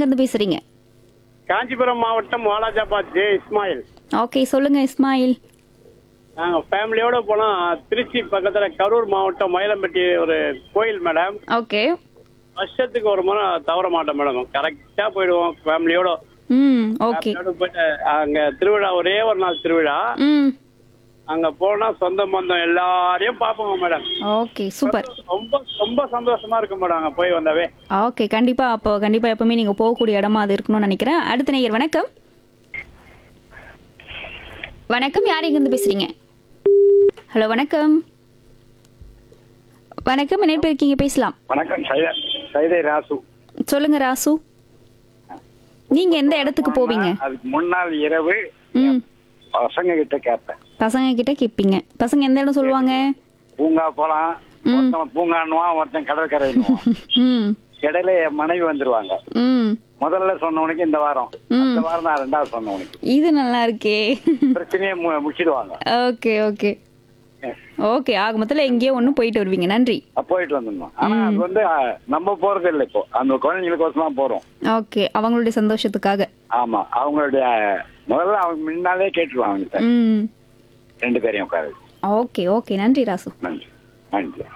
இருந்து பேசுறீங்க காஞ்சிபுரம் மாவட்டம் வாலாஜாபாத் ஜே இஸ்மாயில் ஓகே சொல்லுங்க இஸ்மாயில் நாங்க ஃபேமிலியோட போனா திருச்சி பக்கத்துல கரூர் மாவட்டம் மயிலம்பட்டி ஒரு கோயில் மேடம் ஓகே வருஷத்துக்கு ஒரு முறை தவற மாட்டோம் மேடம் கரெக்டா போயிடுவோம் ஃபேமிலியோட ம் ஓகே ஃபேமிலியோட போயிட்டு அங்க திருவிழா ஒரே ஒரு நாள் திருவிழா ம் அங்க போனா சொந்த பந்தம் எல்லாரையும் பார்ப்போம் மேடம் ஓகே சூப்பர் ரொம்ப ரொம்ப சந்தோஷமா இருக்கும் மேடம் அங்க போய் வந்தாவே ஓகே கண்டிப்பா அப்போ கண்டிப்பா எப்பவுமே நீங்க போகக்கூடிய இடமா அது இருக்கணும்னு நினைக்கிறேன் அடுத்த நேயர் வணக்கம் வணக்கம் யார் இருந்து பேசுறீங்க ஹலோ வணக்கம் வணக்கம் என்ன இருக்கீங்க பேசலாம் வணக்கம் சைதை சைதை ராசு சொல்லுங்க ராசு நீங்க எந்த இடத்துக்கு போவீங்க அதுக்கு முன்னாள் இரவு ம் பசங்க கிட்ட கேட்பேன் பசங்க கிட்ட கேட்பீங்க பசங்க எந்த இடம் சொல்லுவாங்க பூங்கா போலாம் ஒருத்தன் பூங்கான்னுவான் ஒருத்தன் கடற்கரைன்னுவான் ம் இடையில என் மனைவி வந்துருவாங்க ம் முதல்ல சொன்னவனுக்கு இந்த வாரம் இந்த வாரம் நான் ரெண்டாவது சொன்னவனுக்கு இது நல்லா இருக்கே பிரச்சனையை மு- முடிச்சிடுவாங்க ஓகே ஓகே ஓகே ஆக மொத்தத்தில் எங்கேயோ ஒன்றும் போயிட்டு வருவீங்க நன்றி அப்ப போயிட்டு வந்துடணும் ஆனா அது வந்து அஹ், நம்ம போறது இல்லை இப்போ அந்த குழந்தைங்களுக்கோசம் தான் போறோம் ஓகே அவங்களுடைய சந்தோஷத்துக்காக ஆமா அவங்களுடைய முதல்ல அவங்க முன்னாலே கேட்டுருவாங்க அவங்ககிட்ட ம் ரெண்டு பேரையும் உட்காரு ஓகே ஓகே நன்றி ராசு நன்றி நன்றி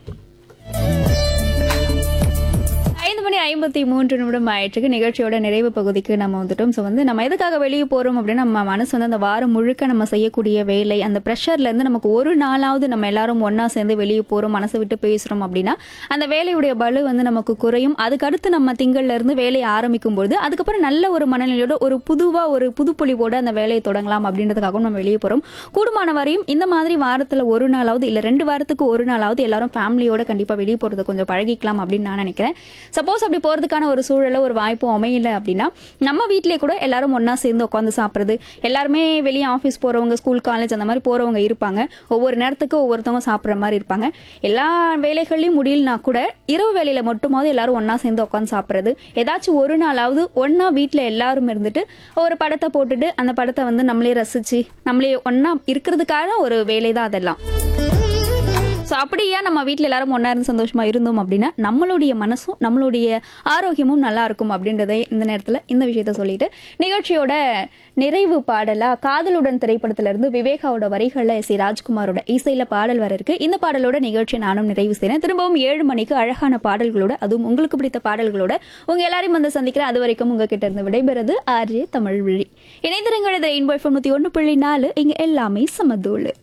ஐந்து மணி ஐம்பத்தி மூன்று நிமிடம் ஆயிட்டுருக்கு நிகழ்ச்சியோட நிறைவு பகுதிக்கு நம்ம வந்துட்டோம் ஸோ வந்து நம்ம எதுக்காக வெளியே போகிறோம் அப்படின்னா நம்ம மனசு வந்து அந்த வாரம் முழுக்க நம்ம செய்யக்கூடிய வேலை அந்த ப்ரெஷர்லேருந்து நமக்கு ஒரு நாளாவது நம்ம எல்லாரும் ஒன்றா சேர்ந்து வெளியே போகிறோம் மனசை விட்டு பேசுகிறோம் அப்படின்னா அந்த வேலையுடைய பலு வந்து நமக்கு குறையும் அதுக்கடுத்து நம்ம திங்கள்ல இருந்து வேலையை ஆரம்பிக்கும் பொழுது அதுக்கப்புறம் நல்ல ஒரு மனநிலையோட ஒரு புதுவாக ஒரு புதுப்பொலிவோட அந்த வேலையை தொடங்கலாம் அப்படின்றதுக்காகவும் நம்ம வெளியே போகிறோம் கூடுமான வரையும் இந்த மாதிரி வாரத்தில் ஒரு நாளாவது இல்லை ரெண்டு வாரத்துக்கு ஒரு நாளாவது எல்லாரும் ஃபேமிலியோட கண்டிப்பாக வெளியே போகிறது கொஞ்சம் பழகிக்கலாம் அப்படின்னு நான் நினைக்கிறேன் சப்போஸ் அப்படி போகிறதுக்கான ஒரு சூழலை ஒரு வாய்ப்பு அமையல அப்படின்னா நம்ம வீட்டிலே கூட எல்லாரும் ஒன்றா சேர்ந்து உட்காந்து சாப்பிட்றது எல்லாருமே வெளியே ஆஃபீஸ் போகிறவங்க ஸ்கூல் காலேஜ் அந்த மாதிரி போகிறவங்க இருப்பாங்க ஒவ்வொரு நேரத்துக்கு ஒவ்வொருத்தவங்க சாப்பிட்ற மாதிரி இருப்பாங்க எல்லா வேலைகள்லையும் முடியலனா கூட இரவு வேலையில் மட்டுமாவது எல்லாரும் ஒன்றா சேர்ந்து உட்காந்து சாப்பிட்றது ஏதாச்சும் ஒரு நாளாவது ஒன்றா வீட்டில் எல்லாரும் இருந்துட்டு ஒரு படத்தை போட்டுட்டு அந்த படத்தை வந்து நம்மளே ரசித்து நம்மளே ஒன்றா இருக்கிறதுக்கான ஒரு வேலை தான் அதெல்லாம் ஸோ அப்படியா நம்ம வீட்டில் எல்லாரும் ஒன்றா இருந்து சந்தோஷமா இருந்தோம் அப்படின்னா நம்மளுடைய மனசும் நம்மளுடைய ஆரோக்கியமும் நல்லா இருக்கும் அப்படின்றதை இந்த நேரத்தில் இந்த விஷயத்த சொல்லிட்டு நிகழ்ச்சியோட நிறைவு பாடலா காதலுடன் திரைப்படத்துல இருந்து விவேகாவோட வரிகளில் எஸ் ராஜ்குமாரோட இசையில பாடல் வர இருக்கு இந்த பாடலோட நிகழ்ச்சி நானும் நிறைவு செய்றேன் திரும்பவும் ஏழு மணிக்கு அழகான பாடல்களோட அதுவும் உங்களுக்கு பிடித்த பாடல்களோட உங்க எல்லாரையும் வந்து சந்திக்கிறேன் அது வரைக்கும் உங்ககிட்ட இருந்து விடைபெறுது ஆர்ஜே தமிழ் விழி இணைந்திருங்கள் ரெயின்போ எஃப்எம் நூற்றி ஒன்று புள்ளி நாலு இங்க எல்லாமே சமதூளு